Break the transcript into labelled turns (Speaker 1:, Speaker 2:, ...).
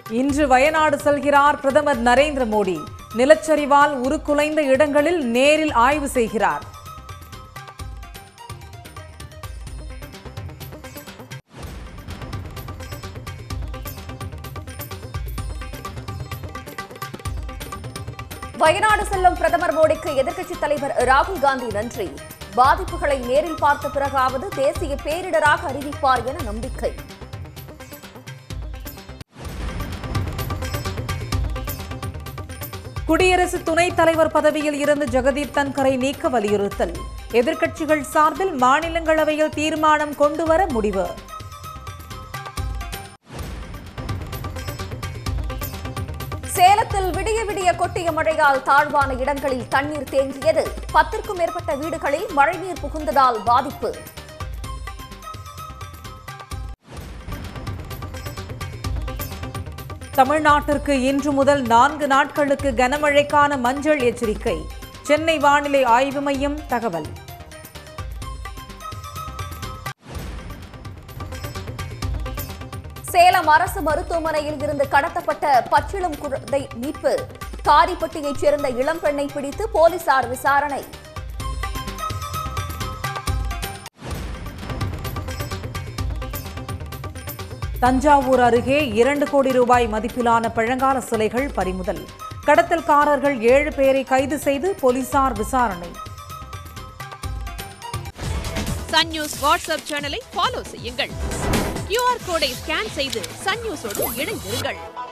Speaker 1: இன்று வயநாடு செல்கிறார் பிரதமர் நரேந்திர மோடி நிலச்சரிவால் உருக்குலைந்த இடங்களில் நேரில் ஆய்வு செய்கிறார்
Speaker 2: வயநாடு செல்லும் பிரதமர் மோடிக்கு எதிர்க்கட்சித் தலைவர் ராகுல் காந்தி நன்றி பாதிப்புகளை நேரில் பார்த்த பிறகாவது தேசிய பேரிடராக அறிவிப்பார் என நம்பிக்கை
Speaker 1: குடியரசு துணைத் தலைவர் பதவியில் இருந்து ஜெகதீப் தன்கரை நீக்க வலியுறுத்தல் எதிர்க்கட்சிகள் சார்பில் மாநிலங்களவையில் தீர்மானம் கொண்டுவர முடிவு
Speaker 2: சேலத்தில் விடிய விடிய கொட்டிய மழையால் தாழ்வான இடங்களில் தண்ணீர் தேங்கியது பத்திற்கும் மேற்பட்ட வீடுகளில் மழைநீர் புகுந்ததால் பாதிப்பு
Speaker 1: தமிழ்நாட்டிற்கு இன்று முதல் நான்கு நாட்களுக்கு கனமழைக்கான மஞ்சள் எச்சரிக்கை சென்னை வானிலை ஆய்வு மையம் தகவல்
Speaker 2: சேலம் அரசு மருத்துவமனையில் இருந்து கடத்தப்பட்ட பச்சிளம் குழந்தை மீட்பு காரிப்பட்டியைச் சேர்ந்த இளம்பெண்ணை பிடித்து போலீசார் விசாரணை
Speaker 1: தஞ்சாவூர் அருகே இரண்டு கோடி ரூபாய் மதிப்பிலான பழங்கால சிலைகள் பறிமுதல் கடத்தல்காரர்கள் ஏழு பேரை கைது செய்து போலீசார் விசாரணை
Speaker 3: சன் நியூஸ் வாட்ஸ்அப் சேனலை ஃபாலோ செய்யுங்கள் கியூஆர் கோடை ஸ்கேன் செய்து சன் நியூஸோடு இணைந்திருங்கள்